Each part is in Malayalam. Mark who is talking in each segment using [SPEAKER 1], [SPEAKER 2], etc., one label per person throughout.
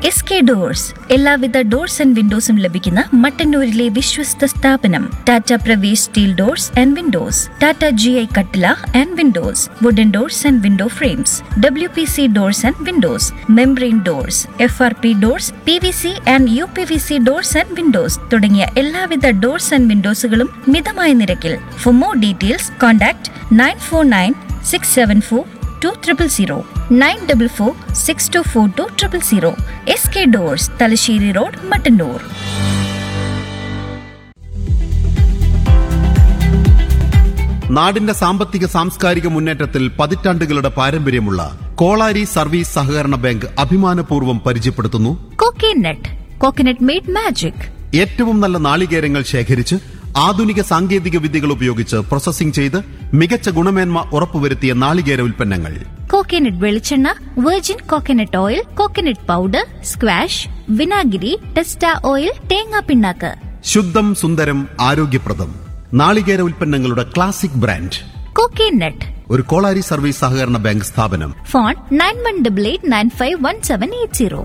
[SPEAKER 1] എസ് കെ ഡോഴ്സ് എല്ലാവിധ ഡോർസ് ആൻഡ് വിൻഡോസും ലഭിക്കുന്ന മട്ടന്നൂരിലെ വിശ്വസ്ത സ്ഥാപനം Tata Pravesh steel doors and windows Tata G I കട്ടില and windows wooden doors and window frames W P C doors and windows membrane doors F R P doors P V C and U P V C doors and windows തുടങ്ങിയ എല്ലാവിധ ഡോർസ് ആൻഡ് വിൻഡോസുകളും മിതമായ നിരക്കിൽ for more details contact nine four nine six seven four two triple zero nine double four six two four two triple zero S K doors Thalassery road Mattannur
[SPEAKER 2] നാടിന്റെ സാമ്പത്തിക സാംസ്കാരിക മുന്നേറ്റത്തിൽ പതിറ്റാണ്ടുകളുടെ പാരമ്പര്യമുള്ള കോളാരി സർവീസ് സഹകരണ ബാങ്ക് അഭിമാനപൂർവ്വം പരിചയപ്പെടുത്തുന്നു
[SPEAKER 1] കോക്കേനട്ട് കോക്കനട്ട് മെയ്ഡ് മാജിക്
[SPEAKER 2] ഏറ്റവും നല്ല നാളികേരങ്ങൾ ശേഖരിച്ച് ആധുനിക സാങ്കേതിക വിദ്യകൾ ഉപയോഗിച്ച് പ്രോസസ്സിംഗ് ചെയ്ത് മികച്ച ഗുണമേന്മ ഉറപ്പുവരുത്തിയ നാളികേര ഉൽപ്പന്നങ്ങൾ
[SPEAKER 1] കോക്കനട്ട് വെളിച്ചെണ്ണ virgin coconut oil coconut powder squash വിനാഗിരി ടെസ്റ്റ ഓയിൽ തേങ്ങാ പിണ്ണാക്ക്
[SPEAKER 2] ശുദ്ധം സുന്ദരം ആരോഗ്യപ്രദം നാളികേര ഉൽപ്പന്നങ്ങളുടെ ക്ലാസിക് ബ്രാൻഡ്
[SPEAKER 1] കോക്കേനട്ട്
[SPEAKER 2] ഒരു കോളാരി സർവീസ് സഹകരണ ബാങ്ക് സ്ഥാപനം
[SPEAKER 1] phone nine one double eight nine five one seven eight zero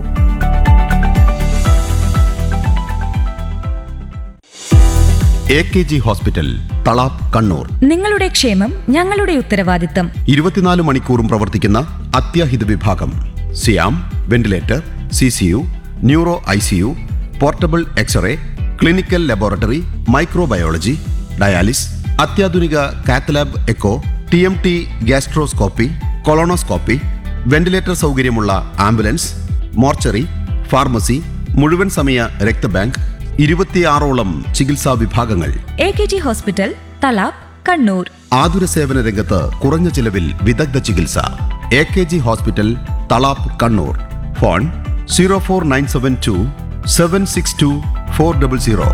[SPEAKER 2] A K G hospital Thalap Kannur
[SPEAKER 3] നിങ്ങളുടെ ക്ഷേമം ഞങ്ങളുടെ ഉത്തരവാദിത്തം
[SPEAKER 2] ഇരുപത്തിനാല് മണിക്കൂറും പ്രവർത്തിക്കുന്ന അത്യാഹിത വിഭാഗം സിയാം ventilator C C U neuro I C U portable x-ray clinical laboratory microbiology dialysis അത്യാധുനിക cath lab echo T M T gastroscopy colonoscopy ventilator സൗകര്യമുള്ള ആംബുലൻസ് മോർച്ചറി ഫാർമസി മുഴുവൻ സമയ രക്തബാങ്ക് ഇരുപത്തിയാറോളം ചികിത്സാ വിഭാഗങ്ങൾ
[SPEAKER 3] A K G hospital Thalap Kannur
[SPEAKER 2] ആതുര സേവന രംഗത്ത് കുറഞ്ഞ ചിലവിൽ വിദഗ്ധ ചികിത്സ A K G hospital Thalap Kannur phone zero four nine seven two seven six two four double zero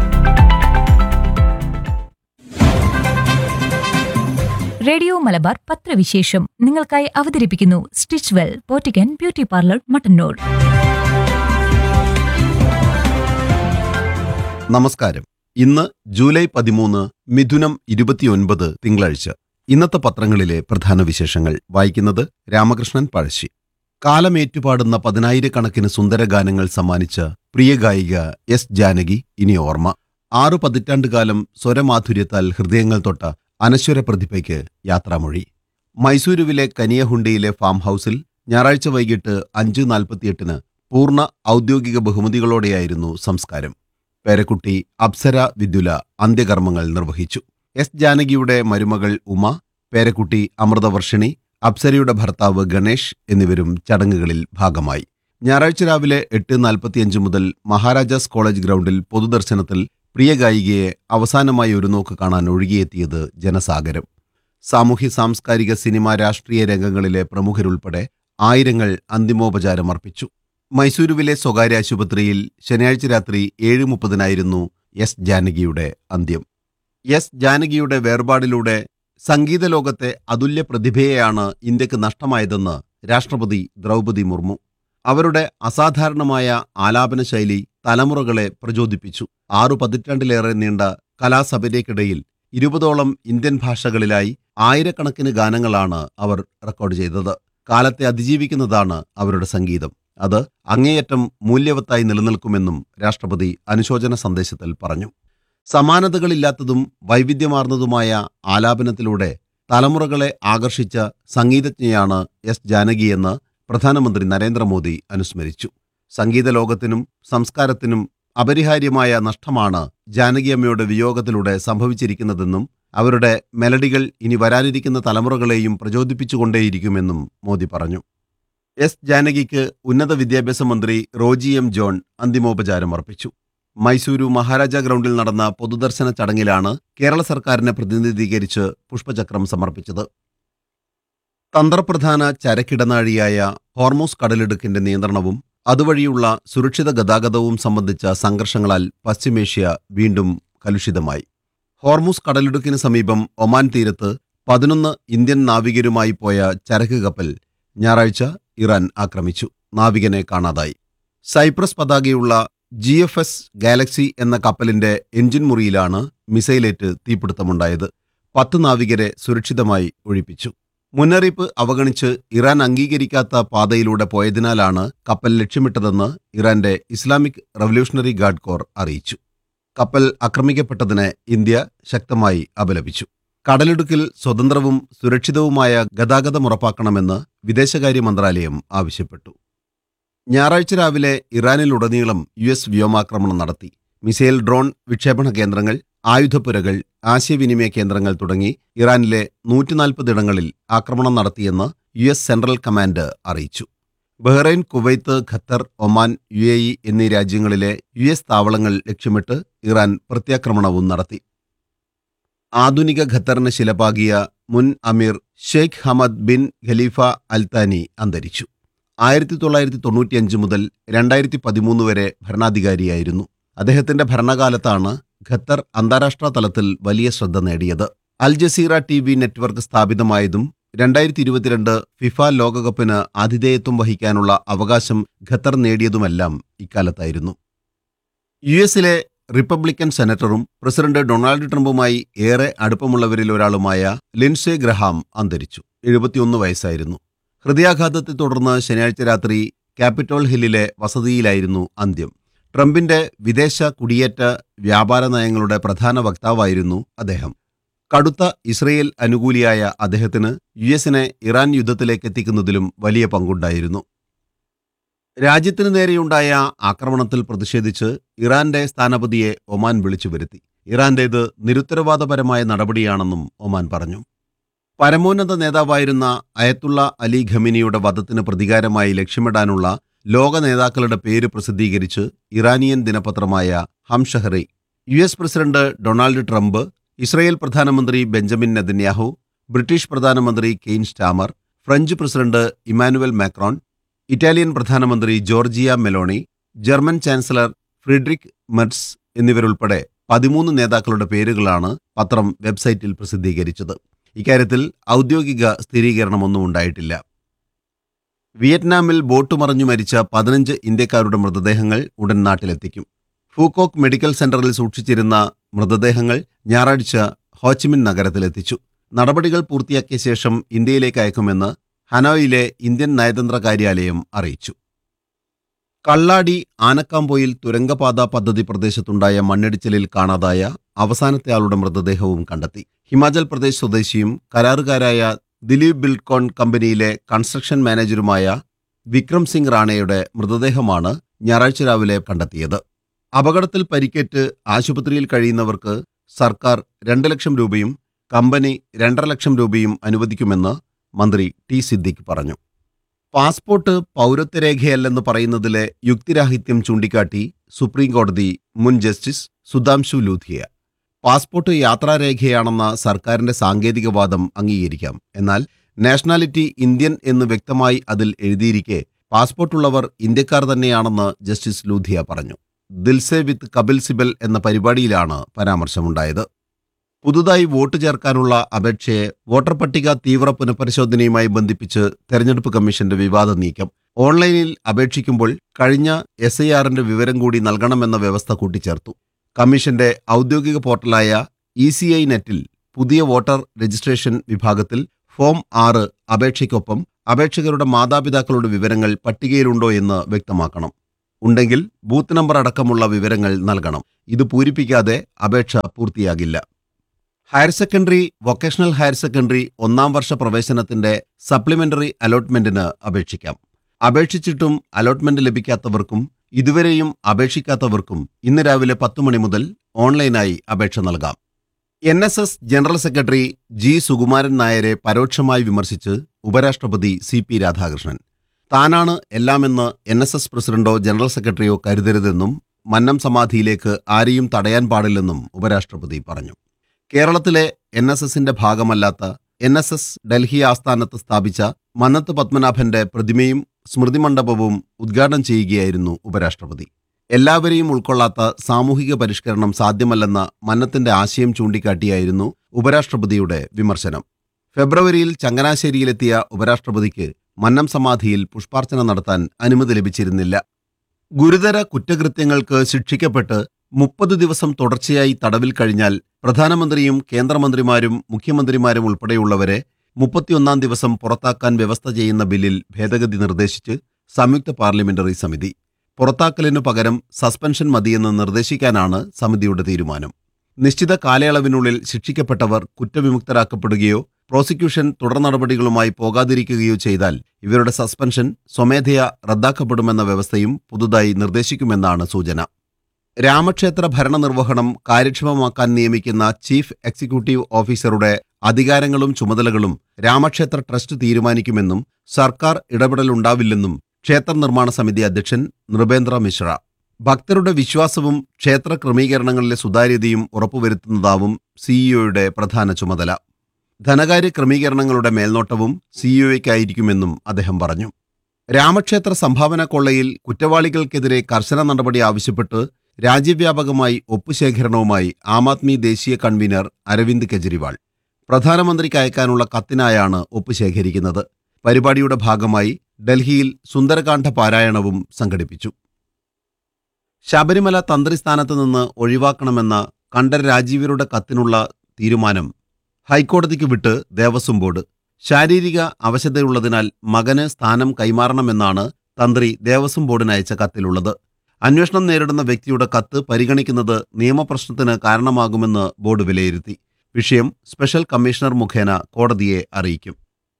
[SPEAKER 3] radio Malabar പത്രവിശേഷം നിങ്ങൾക്കായി അവതരിപ്പിക്കുന്നു stitch well boutique and beauty parlour Mattannur
[SPEAKER 2] നമസ്കാരം ഇന്ന് ജൂലൈ പതിമൂന്ന് മിഥുനം ഇരുപത്തിയൊൻപത് തിങ്കളാഴ്ച ഇന്നത്തെ പത്രങ്ങളിലെ പ്രധാന വിശേഷങ്ങൾ വായിക്കുന്നത് രാമകൃഷ്ണൻ പഴശ്ശി കാലമേറ്റുപാടുന്ന പതിനായിരക്കണക്കിന് സുന്ദരഗാനങ്ങൾ സമ്മാനിച്ച പ്രിയ ഗായിക എസ് ജാനകി ഇനി ഓർമ്മ ആറു പതിറ്റാണ്ടുകാലം സ്വരമാധുര്യത്താൽ ഹൃദയങ്ങൾ തൊട്ട അനശ്വര പ്രതിഭയ്ക്ക് യാത്രാമൊഴി മൈസൂരുവിലെ കനിയഹുണ്ടിയിലെ ഫാം ഹൌസിൽ ഞായറാഴ്ച വൈകിട്ട് അഞ്ച് നാൽപ്പത്തിയെട്ടിന് പൂർണ്ണ ഔദ്യോഗിക ബഹുമതികളോടെയായിരുന്നു സംസ്കാരം പേരക്കുട്ടി അപ്സര വിദ്യുല അന്ത്യകർമ്മങ്ങൾ നിർവഹിച്ചു എസ് ജാനകിയുടെ മരുമകൾ ഉമ പേരക്കുട്ടി അമൃതവർഷിണി അപ്സരയുടെ ഭർത്താവ് ഗണേഷ് എന്നിവരും ചടങ്ങുകളിൽ ഭാഗമായി ഞായറാഴ്ച രാവിലെ എട്ട് നാൽപ്പത്തിയഞ്ച് മുതൽ മഹാരാജാസ് കോളേജ് ഗ്രൗണ്ടിൽ പൊതുദർശനത്തിൽ പ്രിയ ഗായികയെ അവസാനമായി ഒരു നോക്ക് കാണാൻ ഒഴുകിയെത്തിയത് ജനസാഗരം സാമൂഹ്യ സാംസ്കാരിക സിനിമ രാഷ്ട്രീയ രംഗങ്ങളിലെ പ്രമുഖരുൾപ്പെടെ ആയിരങ്ങൾ അന്തിമോപചാരം അർപ്പിച്ചു മൈസൂരുവിലെ സ്വകാര്യ ആശുപത്രിയിൽ ശനിയാഴ്ച രാത്രി ഏഴ് മുപ്പതിനായിരുന്നു എസ് ജാനകിയുടെ അന്ത്യം എസ് ജാനകിയുടെ വേർപാടിലൂടെ സംഗീത ലോകത്തെ അതുല്യ പ്രതിഭയെയാണ് ഇന്ത്യക്ക് നഷ്ടമായതെന്ന് രാഷ്ട്രപതി ദ്രൗപദി മുർമു അവരുടെ അസാധാരണമായ ആലാപന ശൈലി തലമുറകളെ പ്രചോദിപ്പിച്ചു ആറു പതിറ്റാണ്ടിലേറെ നീണ്ട കലാസഭയ്ക്കിടയിൽ ഇരുപതോളം ഇന്ത്യൻ ഭാഷകളിലായി ആയിരക്കണക്കിന് ഗാനങ്ങളാണ് അവർ റെക്കോർഡ് ചെയ്തത് കാലത്തെ അതിജീവിക്കുന്നതാണ് അവരുടെ സംഗീതം അത് അങ്ങേയറ്റം മൂല്യവത്തായി നിലനിൽക്കുമെന്നും രാഷ്ട്രപതി അനുശോചന സന്ദേശത്തിൽ പറഞ്ഞു സമാനതകളില്ലാത്തതും വൈവിധ്യമാർന്നതുമായ ആലാപനത്തിലൂടെ തലമുറകളെ ആകർഷിച്ച സംഗീതജ്ഞയാണ് എസ് ജാനകിയെന്ന് പ്രധാനമന്ത്രി നരേന്ദ്രമോദി അനുസ്മരിച്ചു സംഗീത ലോകത്തിനും സംസ്കാരത്തിനും അപരിഹാര്യമായ നഷ്ടമാണ് ജാനകിയമ്മയുടെ വിയോഗത്തിലൂടെ സംഭവിച്ചിരിക്കുന്നതെന്നും അവരുടെ മെലഡികൾ ഇനി വരാനിരിക്കുന്ന തലമുറകളെയും പ്രചോദിപ്പിച്ചുകൊണ്ടേയിരിക്കുമെന്നും മോദി പറഞ്ഞു എസ് ജാനകിക്ക് ഉന്നത വിദ്യാഭ്യാസ മന്ത്രി റോജി എം ജോൺ അന്തിമോപചാരം അർപ്പിച്ചു മൈസൂരു മഹാരാജ ഗ്രൗണ്ടിൽ നടന്ന പൊതുദർശന ചടങ്ങിലാണ് കേരള സർക്കാരിനെ പ്രതിനിധീകരിച്ച് പുഷ്പചക്രം സമർപ്പിച്ചത് തന്ത്രപ്രധാന ചരക്കിടനാഴിയായ ഹോർമോസ് കടലിടുക്കിന്റെ നിയന്ത്രണവും അതുവഴിയുള്ള സുരക്ഷിത ഗതാഗതവും സംബന്ധിച്ച സംഘർഷങ്ങളാൽ പശ്ചിമേഷ്യ വീണ്ടും കലുഷിതമായി ഹോർമൂസ് കടലിടുക്കിന് സമീപം ഒമാൻ തീരത്ത് പതിനൊന്ന് ഇന്ത്യൻ നാവികരുമായി പോയ ചരക്ക് കപ്പൽ ഞായറാഴ്ച ഇറാൻ ആക്രമിച്ചു നാവികനെ കാണാതായി സൈപ്രസ് പതാകയുള്ള ജി എഫ് എസ് ഗാലക്സി എന്ന കപ്പലിന്റെ എഞ്ചിൻ മുറിയിലാണ് മിസൈലേറ്റ് തീപിടുത്തമുണ്ടായത് പത്ത് നാവികരെ സുരക്ഷിതമായി ഒഴിപ്പിച്ചു മുന്നറിയിപ്പ് അവഗണിച്ച് ഇറാൻ അംഗീകരിക്കാത്ത പാതയിലൂടെ പോയതിനാലാണ് കപ്പൽ ലക്ഷ്യമിട്ടതെന്ന് ഇറാന്റെ ഇസ്ലാമിക് റവല്യൂഷണറി ഗാർഡ് കോർ അറിയിച്ചു കപ്പൽ ആക്രമിക്കപ്പെട്ടതിന് ഇന്ത്യ ശക്തമായി അപലപിച്ചു കടലിടുക്കിൽ സ്വതന്ത്രവും സുരക്ഷിതവുമായ ഗതാഗതം ഉറപ്പാക്കണമെന്ന് വിദേശകാര്യ മന്ത്രാലയം ആവശ്യപ്പെട്ടു ഞായറാഴ്ച രാവിലെ ഇറാനിലുടനീളം യു എസ് വ്യോമാക്രമണം നടത്തി മിസൈൽ ഡ്രോൺ വിക്ഷേപണ കേന്ദ്രങ്ങൾ ആയുധപ്പുരകൾ ആശയവിനിമയ കേന്ദ്രങ്ങൾ തുടങ്ങി ഇറാനിലെ നൂറ്റിനാൽപ്പത് ഇടങ്ങളിൽ ആക്രമണം നടത്തിയെന്ന് യു എസ് സെൻട്രൽ കമാൻഡ് അറിയിച്ചു Bahrain Kuwait Qatar Oman U A E എന്നീ രാജ്യങ്ങളിലെ യു എസ് താവളങ്ങൾ ലക്ഷ്യമിട്ട് ഇറാൻ പ്രത്യാക്രമണവും നടത്തി ആധുനിക ഖത്തറിന് ശിലപാകിയ മുൻ അമീർ Sheikh Hamad bin Khalifa Al Thani അന്തരിച്ചു ആയിരത്തി തൊള്ളായിരത്തി തൊണ്ണൂറ്റിയഞ്ച് മുതൽ രണ്ടായിരത്തി പതിമൂന്ന് വരെ ഭരണാധികാരിയായിരുന്നു അദ്ദേഹത്തിന്റെ ഭരണകാലത്താണ് ഖത്തർ അന്താരാഷ്ട്ര തലത്തിൽ വലിയ ശ്രദ്ധ നേടിയത് Al Jazeera T V network സ്ഥാപിതമായതും രണ്ടായിരത്തി ഇരുപത്തിരണ്ട് ഫിഫ ലോകകപ്പിന് ആതിഥേയത്വം വഹിക്കാനുള്ള അവകാശം ഖത്തർ നേടിയതുമെല്ലാം ഇക്കാലത്തായിരുന്നു യു എസിലെ റിപ്പബ്ലിക്കൻ സെനറ്ററും പ്രസിഡന്റ് ഡൊണാൾഡ് ട്രംപുമായി ഏറെ അടുപ്പമുള്ളവരിൽ ഒരാളുമായ ലിൻസെ ഗ്രഹാം അന്തരിച്ചു എഴുപത്തിയൊന്ന് വയസ്സായിരുന്നു ഹൃദയാഘാതത്തെ തുടർന്ന് ശനിയാഴ്ച രാത്രി ക്യാപിറ്റോൾ ഹില്ലിലെ വസതിയിലായിരുന്നു അന്ത്യം ട്രംപിന്റെ വിദേശ കുടിയേറ്റ വ്യാപാര നയങ്ങളുടെ പ്രധാന വക്താവായിരുന്നു അദ്ദേഹം കടുത്ത ഇസ്രയേൽ അനുകൂലിയായ അദ്ദേഹത്തിന് യു എസിനെ ഇറാൻ യുദ്ധത്തിലേക്ക് എത്തിക്കുന്നതിലും വലിയ പങ്കുണ്ടായിരുന്നു രാജ്യത്തിനു നേരെയുണ്ടായ ആക്രമണത്തിൽ പ്രതിഷേധിച്ച് ഇറാന്റെ സ്ഥാനപതിയെ ഒമാൻ വിളിച്ചു വരുത്തി ഇറാന്റേത് നിരുത്തരവാദപരമായ നടപടിയാണെന്നും ഒമാൻ പറഞ്ഞു പരമോന്നത നേതാവായിരുന്ന അയത്തുള്ള അലി ഖമിനിയുടെ വധത്തിന് പ്രതികാരമായി ലക്ഷ്യമിടാനുള്ള ലോക നേതാക്കളുടെ പേര് പ്രസിദ്ധീകരിച്ച് ഇറാനിയൻ ദിനപത്രമായ Hamshahri U S president Donald Trump Israel പ്രധാനമന്ത്രി ബെഞ്ചമിൻ നെതന്യാഹു ബ്രിട്ടീഷ് പ്രധാനമന്ത്രി Keir Starmer French president Emmanuel Macron Italian പ്രധാനമന്ത്രി Giorgia Meloni German chancellor Friedrich Merz എന്നിവരുൾപ്പെടെ പതിമൂന്ന് നേതാക്കളുടെ പേരുകളാണ് പത്രം വെബ്സൈറ്റിൽ പ്രസിദ്ധീകരിച്ചത് ഇക്കാര്യത്തിൽ ഔദ്യോഗിക സ്ഥിരീകരണമൊന്നും ഉണ്ടായിട്ടില്ല വിയറ്റ്നാമിൽ ബോട്ട് മറിഞ്ഞു മരിച്ച പതിനഞ്ച് ഇന്ത്യക്കാരുടെ മൃതദേഹങ്ങൾ ഉടൻ നാട്ടിലെത്തിക്കും ഫൂക്കോക്ക് മെഡിക്കൽ സെന്ററിൽ സൂക്ഷിച്ചിരുന്ന മൃതദേഹങ്ങൾ ഞായറാഴ്ച ഹോച്ചിമിൻ നഗരത്തിലെത്തിച്ചു നടപടികൾ പൂർത്തിയാക്കിയ ശേഷം ഇന്ത്യയിലേക്ക് അയക്കുമെന്ന് ഹനോയിലെ ഇന്ത്യൻ നയതന്ത്ര കാര്യാലയം അറിയിച്ചു കള്ളാടി ആനക്കാമ്പോയിൽ തുരങ്കപാത പദ്ധതി പ്രദേശത്തുണ്ടായ മണ്ണിടിച്ചിലിൽ കാണാതായ അവസാനത്തെ ആളുടെ മൃതദേഹവും കണ്ടെത്തി ഹിമാചൽ പ്രദേശ് സ്വദേശിയും കരാറുകാരായ ദിലീപ് ബിൽഡ്കോൺ കമ്പനിയിലെ കൺസ്ട്രക്ഷൻ മാനേജരുമായ വിക്രം സിംഗ് റാണയുടെ മൃതദേഹമാണ് ഞായറാഴ്ച രാവിലെ കണ്ടെത്തിയത് അപകടത്തിൽ പരിക്കേറ്റ് ആശുപത്രിയിൽ കഴിയുന്നവർക്ക് സർക്കാർ രണ്ട് ലക്ഷം രൂപയും കമ്പനി രണ്ടര ലക്ഷം രൂപയും അനുവദിക്കുമെന്ന് മന്ത്രി ടി സിദ്ദിഖ് പറഞ്ഞു പാസ്പോർട്ട് പൗരത്വരേഖയല്ലെന്ന് പറയുന്നതിലെ യുക്തിരാഹിത്യം ചൂണ്ടിക്കാട്ടി സുപ്രീം കോടതി മുൻ ജസ്റ്റിസ് സുധാംശു ലൂഥിയ പാസ്പോർട്ട് യാത്രാരേഖയാണെന്ന സർക്കാരിന്റെ സാങ്കേതികവാദം അംഗീകരിക്കാം എന്നാൽ നാഷണാലിറ്റി ഇന്ത്യൻ എന്ന് വ്യക്തമായി അതിൽ എഴുതിയിരിക്കെ പാസ്പോർട്ടുള്ളവർ ഇന്ത്യക്കാർ തന്നെയാണെന്ന് ജസ്റ്റിസ് ലൂഥിയ പറഞ്ഞു ദിൽസെ വിത്ത് കപിൽ സിബൽ എന്ന പരിപാടിയിലാണ് പരാമർശമുണ്ടായത് പുതുതായി വോട്ട് ചേർക്കാനുള്ള അപേക്ഷയെ വോട്ടർ പട്ടിക തീവ്ര പുനഃപരിശോധനയുമായി ബന്ധിപ്പിച്ച് തെരഞ്ഞെടുപ്പ് കമ്മീഷന്റെ വിവാദ നീക്കം ഓൺലൈനിൽ അപേക്ഷിക്കുമ്പോൾ കഴിഞ്ഞ എസ് ഐ ആറിന്റെ വിവരം കൂടി നൽകണമെന്ന വ്യവസ്ഥ കൂട്ടിച്ചേർത്തു കമ്മീഷന്റെ ഔദ്യോഗിക പോർട്ടലായ ഇ സി ഐ നെറ്റിൽ പുതിയ വോട്ടർ രജിസ്ട്രേഷൻ വിഭാഗത്തിൽ ഫോം ആറ് അപേക്ഷയ്ക്കൊപ്പം അപേക്ഷകരുടെ മാതാപിതാക്കളുടെ വിവരങ്ങൾ പട്ടികയിലുണ്ടോ എന്ന് വ്യക്തമാക്കണം ഉണ്ടെങ്കിൽ ബൂത്ത് നമ്പർ അടക്കമുള്ള വിവരങ്ങൾ നൽകണം ഇത് പൂരിപ്പിക്കാതെ അപേക്ഷ പൂർത്തിയാകില്ല higher secondary vocational higher secondary ഒന്നാം വർഷ പ്രവേശനത്തിന്റെ സപ്ലിമെന്ററി അലോട്ട്മെന്റിന് അപേക്ഷിക്കാം അപേക്ഷിച്ചിട്ടും അലോട്ട്മെന്റ് ലഭിക്കാത്തവർക്കും ഇതുവരെയും അപേക്ഷിക്കാത്തവർക്കും ഇന്ന് രാവിലെ പത്ത് മണി മുതൽ ഓൺലൈനായി അപേക്ഷ നൽകാം N S S general secretary G Sukumaran നായരെ പരോക്ഷമായി വിമർശിച്ച് ഉപരാഷ്ട്രപതി സി പി രാധാകൃഷ്ണൻ താനാണ് എല്ലാമെന്ന് എൻ എസ് എസ് പ്രസിഡന്റോ ജനറൽ സെക്രട്ടറിയോ കരുതരുതെന്നും മന്നം സമാധിയിലേക്ക് ആരെയും തടയാൻ പാടില്ലെന്നും ഉപരാഷ്ട്രപതി പറഞ്ഞു കേരളത്തിലെ എൻ എസ് എസിന്റെ ഭാഗമല്ലാത്ത എൻ എസ് എസ് ഡൽഹി ആസ്ഥാനത്ത് സ്ഥാപിച്ച മന്നത്ത് പത്മനാഭന്റെ പ്രതിമയും സ്മൃതി മണ്ഡപവും ഉദ്ഘാടനം ചെയ്യുകയായിരുന്നു ഉപരാഷ്ട്രപതി എല്ലാവരെയും ഉൾക്കൊള്ളാത്ത സാമൂഹിക പരിഷ്കരണം സാധ്യമല്ലെന്ന മന്നത്തിന്റെ ആശയം ചൂണ്ടിക്കാട്ടിയായിരുന്നു ഉപരാഷ്ട്രപതിയുടെ വിമർശനം ഫെബ്രുവരിയിൽ ചങ്ങനാശ്ശേരിയിലെത്തിയ ഉപരാഷ്ട്രപതിക്ക് മന്നം സമാധിയിൽ പുഷ്പാർച്ചന നടത്താൻ അനുമതി ലഭിച്ചിരുന്നില്ല ഗുരുതര കുറ്റകൃത്യങ്ങൾക്ക് ശിക്ഷിക്കപ്പെട്ട് മുപ്പത് ദിവസം തുടർച്ചയായി തടവിൽ കഴിഞ്ഞാൽ പ്രധാനമന്ത്രിയും കേന്ദ്രമന്ത്രിമാരും മുഖ്യമന്ത്രിമാരും ഉൾപ്പെടെയുള്ളവരെ മുപ്പത്തിയൊന്നാം ദിവസം പുറത്താക്കാൻ വ്യവസ്ഥ ചെയ്യുന്ന ബില്ലിൽ ഭേദഗതി നിർദ്ദേശിച്ച് സംയുക്ത പാർലമെന്ററി സമിതി പുറത്താക്കലിനു പകരം സസ്പെൻഷൻ മതിയെന്ന് നിർദ്ദേശിക്കാനാണ് സമിതിയുടെ തീരുമാനം നിശ്ചിത കാലയളവിനുള്ളിൽ ശിക്ഷിക്കപ്പെട്ടവർ കുറ്റവിമുക്തരാക്കപ്പെടുകയോ പ്രോസിക്യൂഷൻ തുടർ നടപടികളുമായി പോകാതിരിക്കുകയോ ചെയ്താൽ ഇവരുടെ സസ്പെൻഷൻ സ്വമേധയാ റദ്ദാക്കപ്പെടുമെന്ന വ്യവസ്ഥയും പുതുതായി നിർദ്ദേശിക്കുമെന്നാണ് സൂചന രാമക്ഷേത്ര ഭരണനിർവഹണം കാര്യക്ഷമമാക്കാൻ നിയമിക്കുന്ന ചീഫ് എക്സിക്യൂട്ടീവ് ഓഫീസറുടെ അധികാരങ്ങളും ചുമതലകളും രാമക്ഷേത്ര ട്രസ്റ്റ് തീരുമാനിക്കുമെന്നും സർക്കാർ ഇടപെടലുണ്ടാവില്ലെന്നും ക്ഷേത്ര നിർമ്മാണ സമിതി അധ്യക്ഷൻ നൃപേന്ദ്ര മിശ്ര ഭക്തരുടെ വിശ്വാസവും ക്ഷേത്ര ക്രമീകരണങ്ങളിലെ സുതാര്യതയും ഉറപ്പുവരുത്തുന്നതാവും സിഇഒയുടെ പ്രധാന ചുമതല ധനകാര്യ ക്രമീകരണങ്ങളുടെ മേൽനോട്ടവും സിഇഒയ്ക്കായിരിക്കുമെന്നും അദ്ദേഹം പറഞ്ഞു രാമക്ഷേത്ര സംഭാവന കൊള്ളയിൽ കുറ്റവാളികൾക്കെതിരെ കർശന നടപടി ആവശ്യപ്പെട്ട് രാജ്യവ്യാപകമായി ഒപ്പുശേഖരണവുമായി ആം ആദ്മി ദേശീയ കൺവീനർ അരവിന്ദ് കെജ്രിവാൾ പ്രധാനമന്ത്രിക്ക് അയക്കാനുള്ള കത്തിനായാണ് ഒപ്പ് ശേഖരിക്കുന്നത് പരിപാടിയുടെ ഭാഗമായി ഡൽഹിയിൽ സുന്ദരകാന്ഡ പാരായണവും സംഘടിപ്പിച്ചു ശബരിമല തന്ത്രിസ്ഥാനത്ത് നിന്ന് ഒഴിവാക്കണമെന്ന കണ്ഠർ രാജീവരുടെ കത്തിനുള്ള തീരുമാനം ഹൈക്കോടതിക്ക് വിട്ട് ദേവസ്വം ബോർഡ് ശാരീരിക അവശതയുള്ളതിനാൽ മകന് സ്ഥാനം കൈമാറണമെന്നാണ് തന്ത്രി ദേവസ്വം ബോർഡിന് അയച്ച കത്തിലുള്ളത് അന്വേഷണം നേരിടുന്ന വ്യക്തിയുടെ കത്ത് പരിഗണിക്കുന്നത് നിയമപ്രശ്നത്തിന് കാരണമാകുമെന്ന് ബോർഡ് വിലയിരുത്തി വിഷയം സ്പെഷ്യൽ കമ്മീഷണർ മുഖേന കോടതിയെ അറിയിക്കും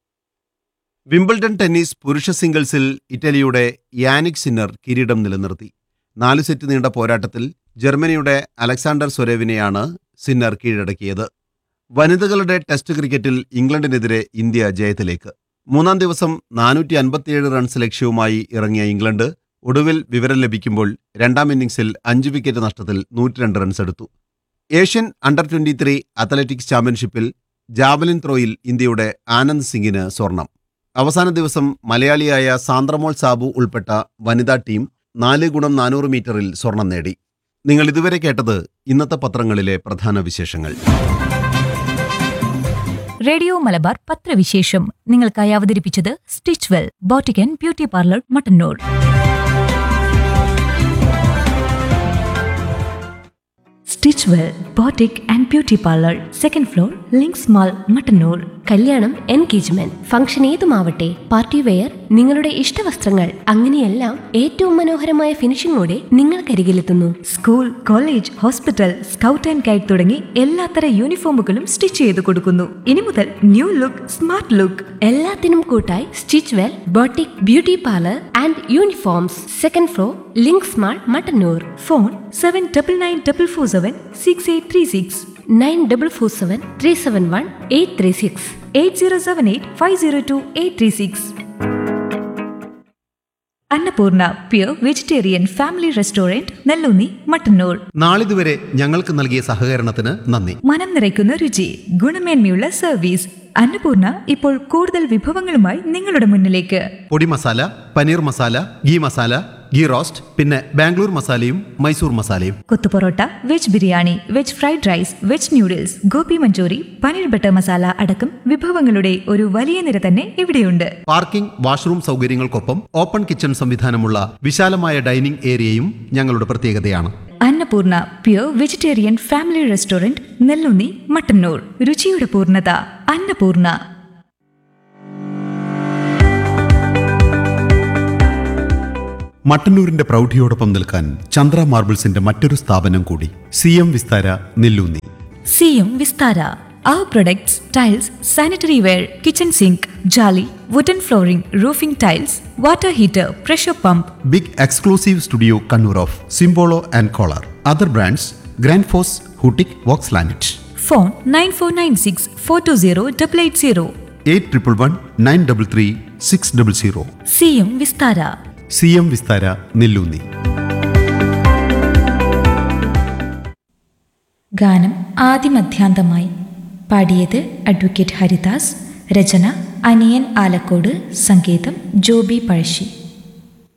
[SPEAKER 2] വിംബിൾഡൺ ടെന്നീസ് പുരുഷ സിംഗിൾസിൽ ഇറ്റലിയുടെ യാനിക് സിന്നർ കിരീടം നിലനിർത്തി നാല് സെറ്റ് നീണ്ട പോരാട്ടത്തിൽ ജർമ്മനിയുടെ അലക്സാണ്ടർ സ്വരേവിനെയാണ് സിന്നർ കീഴടക്കിയത് വനിതകളുടെ ടെസ്റ്റ് ക്രിക്കറ്റിൽ ഇംഗ്ലണ്ടിനെതിരെ ഇന്ത്യ ജയത്തിലേക്ക് മൂന്നാം ദിവസം നാനൂറ്റി അൻപത്തിയേഴ് റൺസ് ലക്ഷ്യവുമായി ഇറങ്ങിയ ഇംഗ്ലണ്ട് ഒടുവിൽ വിവരം ലഭിക്കുമ്പോൾ രണ്ടാം ഇന്നിംഗ്സിൽ അഞ്ച് വിക്കറ്റ് നഷ്ടത്തിൽ നൂറ്റിരണ്ട് റൺസ് എടുത്തു Asian under twenty three athletics ചാമ്പ്യൻഷിപ്പിൽ ജാവലിൻ ത്രോയിൽ ഇന്ത്യയുടെ ആനന്ദ് സിംഗിന് സ്വർണം അവസാന ദിവസം മലയാളിയായ സാന്ദ്രമോൾ സാബു ഉൾപ്പെട്ട വനിതാ ടീം നാല് ഗുണം നാനൂറ് മീറ്ററിൽ സ്വർണം നേടി നിങ്ങൾ ഇതുവരെ കേട്ടത് ഇന്നത്തെ പത്രങ്ങളിലെ പ്രധാന വിശേഷങ്ങൾ
[SPEAKER 3] റേഡിയോ മലബാർ പത്രവിശേഷം നിങ്ങൾക്കായി അവതരിപ്പിച്ചത് stitch well boutique and beauty parlour Mattannur stitch well boutique and beauty parlour second floor Links mall Mattannur
[SPEAKER 4] കല്യാണം എൻഗേജ്മെന്റ് ഫംഗ്ഷൻ ഏതുമാവട്ടെ പാർട്ടി വെയർ നിങ്ങളുടെ ഇഷ്ടവസ്ത്രങ്ങൾ അങ്ങനെയെല്ലാം ഏറ്റവും മനോഹരമായ ഫിനിഷിംഗോടെ നിങ്ങൾക്കരികിലെത്തുന്നു
[SPEAKER 3] school college hospital scout and guide തുടങ്ങി എല്ലാത്തര യൂണിഫോമുകളും സ്റ്റിച്ച് ചെയ്ത് കൊടുക്കുന്നു ഇനി മുതൽ ന്യൂ ലുക്ക് സ്മാർട്ട് ലുക്ക്
[SPEAKER 4] എല്ലാത്തിനും കൂട്ടായി stitch well boutique beauty parlour and uniforms second floor Links mall Mattannur
[SPEAKER 3] phone seven double nine double four seven six eight three six
[SPEAKER 4] nine double four seven three seven one eight three six
[SPEAKER 3] eight zero seven eight five zero two eight three six Annapurna pure vegetarian family restaurant Nellunni Mattannur
[SPEAKER 2] നാളിതുവരെ ഞങ്ങൾക്ക് നൽകിയ സഹകരണത്തിന് നന്ദി
[SPEAKER 3] മനം നിറയ്ക്കുന്ന രുചി ഗുണമേന്മയുള്ള സർവീസ് അന്നപൂർണ ഇപ്പോൾ കൂടുതൽ വിഭവങ്ങളുമായി നിങ്ങളുടെ മുന്നിലേക്ക്
[SPEAKER 2] podi masala paneer masala ghee masala ghee roast പിന്നെ ബാംഗ്ലൂർ മസാലയും മൈസൂർ മസാലയും
[SPEAKER 3] kothu porotta veg biryani veg fried rice veg noodles gobi manchurian paneer butter masala അടക്കം വിഭവങ്ങളുടെ ഒരു വലിയ നിര തന്നെ ഇവിടെയുണ്ട്
[SPEAKER 2] പാർക്കിംഗ് വാഷ്റൂം സൗകര്യങ്ങൾക്കൊപ്പം ഓപ്പൺ കിച്ചൺ സംവിധാനമുള്ള വിശാലമായ ഡൈനിംഗ് ഏരിയയും ഞങ്ങളുടെ പ്രത്യേകതയാണ്
[SPEAKER 3] Annapurna pure vegetarian family restaurant Nellunni Mattannur രുചിയുടെ പൂർണ്ണത അന്നപൂർണ
[SPEAKER 2] മട്ടന്നൂരിന്റെ പ്രൗഢിയോടൊപ്പം നിൽക്കാൻ ചന്ദ്ര മാർബിൾസിന്റെ മറ്റൊരു സ്ഥാപനം കൂടി C M Vistara Nellunni
[SPEAKER 3] C M Vistara Our products, tiles, sanitary ware, kitchen sink, jolly, wooden flooring, roofing tiles, water heater, pressure pump,
[SPEAKER 2] big exclusive studio Kannur of Simpolo and Kohler other brands Grundfos ഹൂട്ടിക് വോക്സ് ലാനറ്റ്
[SPEAKER 3] phone 9496 420 880.
[SPEAKER 2] Eight triple one nine double three six double zero
[SPEAKER 3] C M Vistara
[SPEAKER 2] C M Vistara Nellunni
[SPEAKER 3] ഗാനം ആദിമധ്യാന്തമായി പാടിയത് അഡ്വക്കേറ്റ് ഹരിദാസ് രചന അനിയൻ ആലക്കോട് സംഗീതം ജോബി പഴശ്ശി